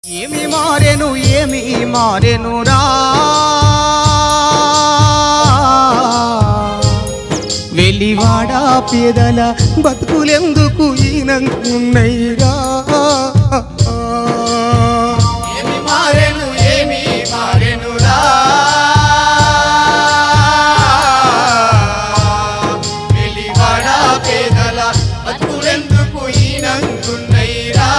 ఏమి మారెను ఏమి మారెను రా వెలివాడ పేదల బతుకులెందుకు ఈనంకున్నైరా ఏమి మారెను ఏమి మారెనురా వెలివాడ పేదల బతుకులెందుకు ఈనంకున్నైరా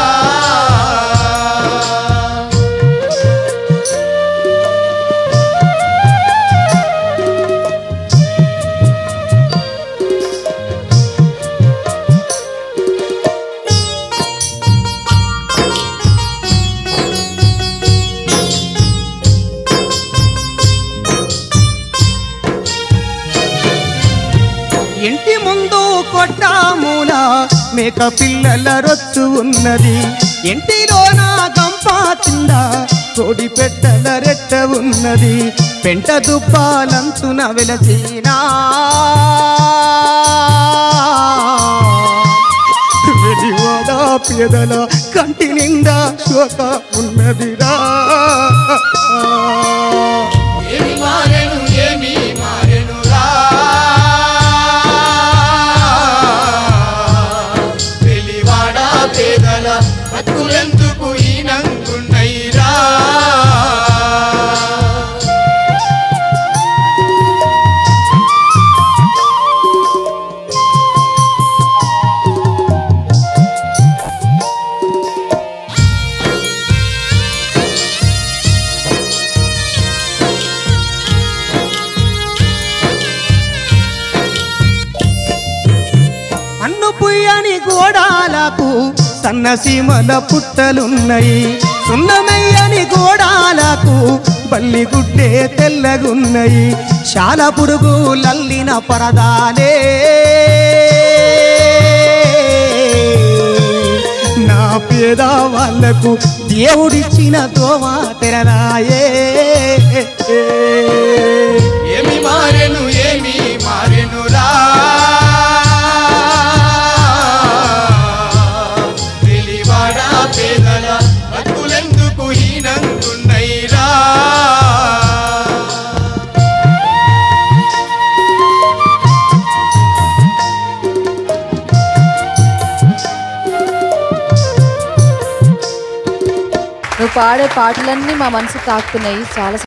ఇంటి ముందు కొట్టామూల మేక పిల్లల రొచ్చు ఉన్నది ఇంటిలోన గంప కింద కోడి పెట్టల రెట్ట ఉన్నది పెంట దుబ్బాలంతున వెలసినా వెలివాడ పేదల కంటి నిండా శోక ఉన్నదిరా ఏమి మారెను ఏమి మారెనురా వెలివాడ పేదల బతుకులెందుకు ఈనంగున్నైరా అన్ను పుయ్యని గోడాలకు సన్నసీమల పుట్టలున్నాయి సున్నమయ్యని గోడాలకు బల్లి గుడ్డే తెల్లగున్నాయి శాల పురుగు లల్లిన పరదాలే నా పేద వాళ్ళకు దేవుడిచ్చిన దోమ తెరనాయే ఏమి మారెను ఏమి మారెనురా వెలివాడ పేదల బతుకులెందుకు హీనంగున్నైరా నువ్వు పాడే పాటలన్నీ మా మనసు తాకుతున్నాయి చాలా